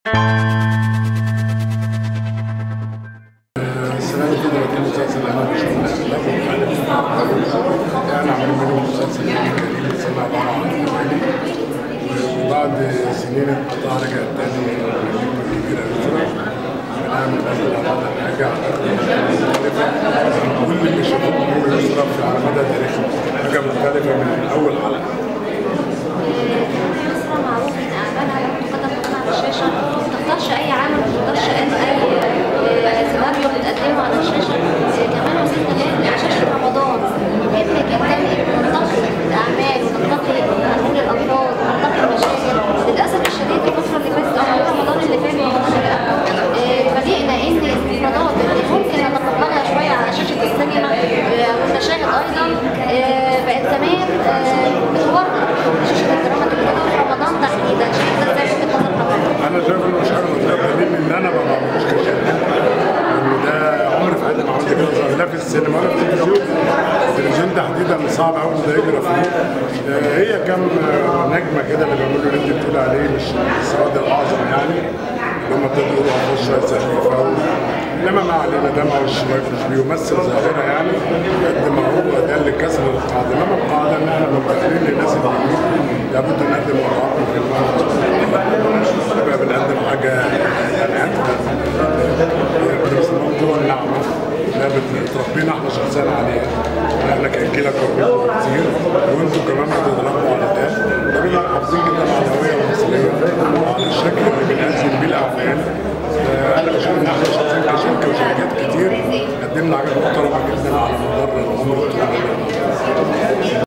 السنة اللي فاتت كان مسلسل أنا مش يعني عملوا منه مسلسل كريم سنة عبارة عن أغاني وبعد سنين انقطاع رجع تاني النجمة الكبيرة يسرا بنعمل مثل بعض حاجة مختلفة كل اللي شافوه من يسرا في على مدى تاريخه حاجة مختلفة من أول حلقة يسرا معروف ان اعمالها لما تقدم على الشاشه ما بتختارش اي عمل ما بتختارش اي اي سيناريو بتقدمه على الشاشه آه، كمان وصلنا ليه على شاشه رمضان مهم جدا ان ننتقي الاعمال وننتقي نقول الالفاظ وننتقي المشاهد للاسف الشديد الفتره اللي فاتت او رمضان اللي فات ورمضان اللي قبله آه، فاجئنا ان الاستيرادات اللي ممكن نتقبلها شويه على شاشه السينما آه، والمشاهد ايضا آه، بقت زمان آه، بتورط شاشه الدراما التلفزيونيه في رمضان تحديدا شايف ده ازاي وجهه نظر حضرتك؟ انا شايف انه مش حاجه مطلوبه دليل ان انا ما بعملوش كشاف ان ده عمري في حياتي ما عملت كده صراحة. لا في السينما ولا في التلفزيون التلفزيون تحديدا صعب قوي ده يجرى فيه آه، هي كام آه، نجمه كده اللي بيعملوا اللي انت بتقول عليه مش السواد الاعظم يعني اللي هم ابتدوا يقولوا على شويه سخيفه انما ما علينا ده ما هوش مش بيمثل ظاهره يعني قد ما هو ده اللي كسر القاعده انما القاعده ان احنا مبتكرين للناس اللي بيقولوا لابد نقدم وراءكم في المعرض نبقى بنقدم حاجه يعني انت موضوع النعمه ده بتربينا احنا شخصيا عليها احنا كاجيال كربيتوا كتير وانتوا كمان بتضربوا على ده ده بيبقى محافظين جدا على الهويه المصريه وعلى الشكل اللي بنقدم بيه الاعمال آه، انا بشوف ان احنا شخصيا كشركه وشركات كتير قدمنا حاجات محترمه جدا على مدار العمر الطويل